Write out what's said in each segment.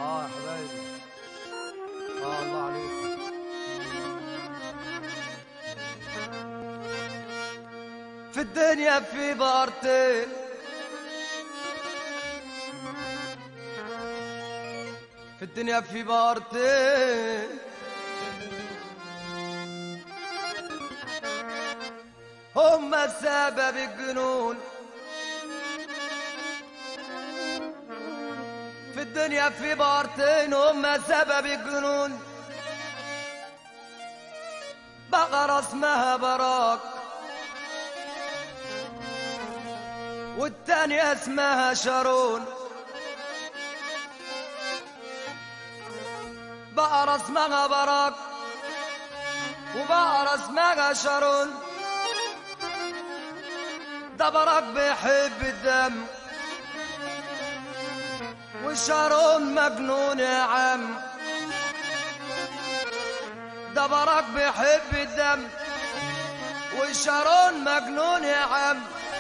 اه يا حبايبي اه الله عليكم في الدنيا في بارتين في الدنيا في بارتين هم سبب الجنون في الدنيا في بارتين هم سبب الجنون بقرة اسمها براك والتانية اسمها شارون بقرة اسمها براك وبقرة اسمها شارون ده براك بيحب الدم وشارون مجنون يا عم ده براك بيحب الدم وشارون مجنون يا عم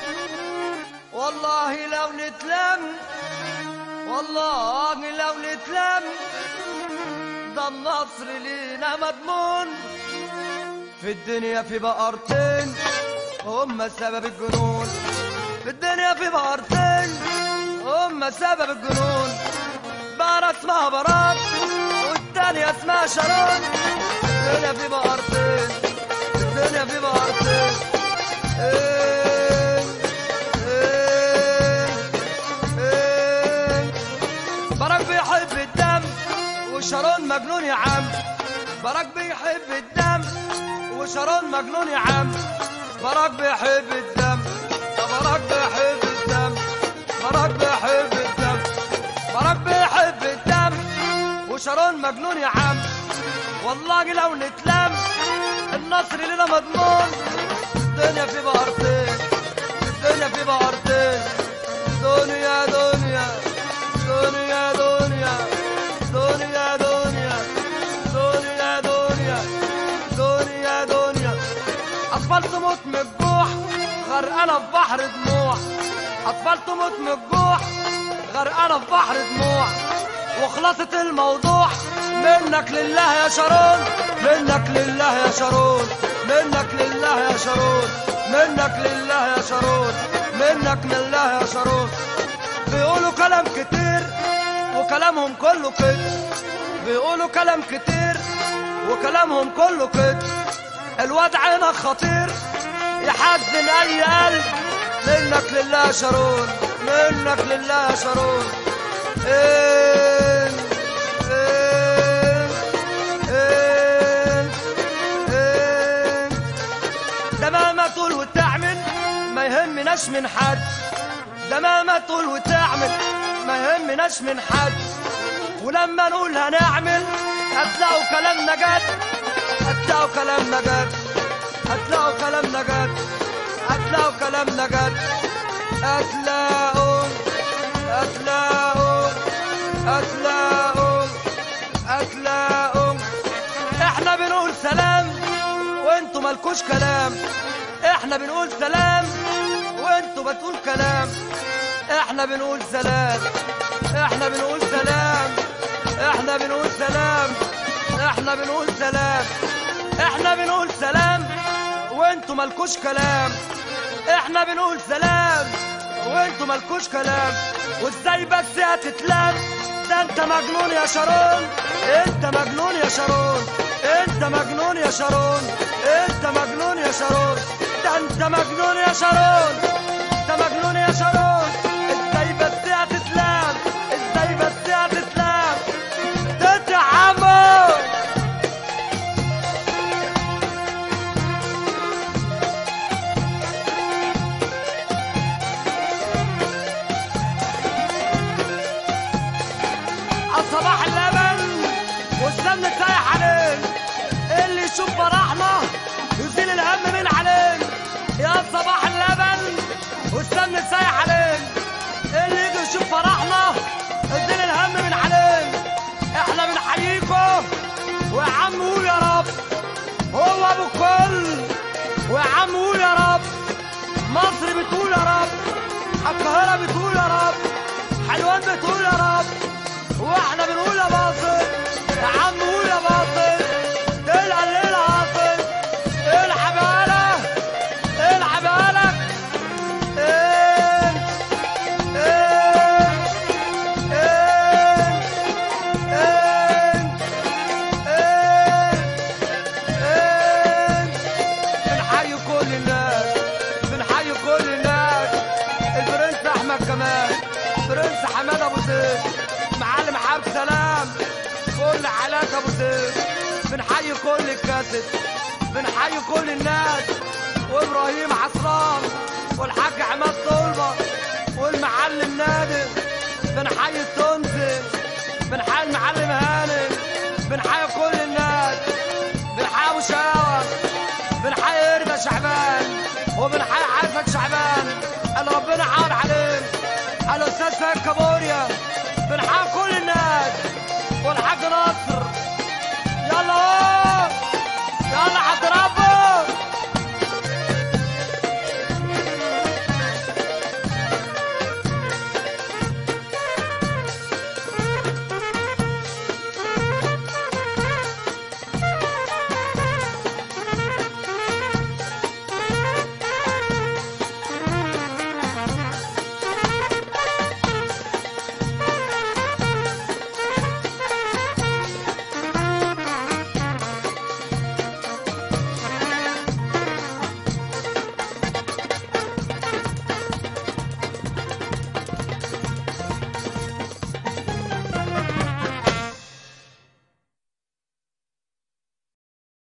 والله لو نتلم والله لو نتلم ده النصر لينا مضمون في الدنيا في بقرتين هم سبب الجنون في الدنيا في بقرتين هم سبب الجنون بقرة اسمها براك والتانية اسمها شارون الدنيا في بقرتين الدنيا في بقرتين إيه إيه إيه براك بيحب الدم وشارون مجنون يا عم براك بيحب الدم وشارون مجنون يا عم براك بيحب الدم يا براك بيحب الدم براك بيحب الدم براك بيحب الدم وشارون مجنون يا عم والله لو نتلم النصر لنا مضمون الدنيا في بقرتين الدنيا في بقرتين دنيا دنيا دنيا دنيا دنيا دنيا دنيا دنيا دنيا دنيا أطفال تموت من الجوع غرقانة في بحر دموع أطفال تموت من الجوع غرقانة في بحر دموع وخلاصة الموضوع منك لله يا شارون منك لله يا شارون منك لله يا شارون منك لله يا شارون منك لله يا شارون بيقولوا كلام كتير وكلامهم كله كده بيقولوا كلام كتير وكلامهم كله كده الواد عينك خطير يحزن اي قلب منك لله يا شارون منك لله يا شارون إيه إيه إيه إيه ده مهما تقول وتعمل ما يهمناش من حد ده مهما تقول وتعمل ما يهمناش من حد ولما نقول هنعمل هتلاقوا كلامنا جد هتلاقوا كلامنا جد هتلاقوا كلامنا جد هتلاقوا كلامنا جد هتلاقوا هتلاقوا هتلاقوا هتلاقوا احنا بنقول سلام وانتوا مالكوش كلام احنا بنقول سلام وانتوا بتقول كلام احنا بنقول سلام احنا بنقول سلام احنا بنقول سلام احنا بنقول سلام احنا بنقول سلام وانتوا مالكوش كلام احنا بنقول سلام وانتوا مالكوش كلام وازاي بس هتتلام ده انت مجنون يا شارون انت مجنون يا شارون انت مجنون يا شارون انت مجنون يا شارون ده انت مجنون يا شارون انت مجنون يا شارون ازاي بس هتتلام ازاي بس هتتلام تتعموا عالصباح اللبن والسمن سايح عليه اللي يشوف فرحنا يزيل الهم من عليه يا صباح اللبن والسمن سايح عليه اللي يجي يشوف فرحنا يزيل الهم من عليه احنا بنحييكم ويا عم قول يا رب هو ابو الكل ويا عم قول يا رب مصر بتقول يا رب القاهرة بتقول يا رب حلوان بتقول يا رب احنا بنقول يا باطل يا عم قول يا باطل تلقى الليل عاطل العب يالا العب يالا انت انت انت انت بنحيي كل الناس بنحيي كل الناس البرنس احمد كمال برنس حماد ابو زيد معلم عبد سلام كل علاك ابو زيد بنحيي كل الكاسد بنحيي كل الناس وابراهيم عصران والحاج عماد طلبه والمعلم نادر بنحيي التونسي بنحيي المعلم هاني بنحيي كل الناس بنحيي ابو شاور بنحيي اربا شعبان وبنحيي عارفك شعبان اللي ربنا عار عليه الاستاذ فهد كابوريا بنحيي كل الناس والحاج نصر يلا يلا عبد ربك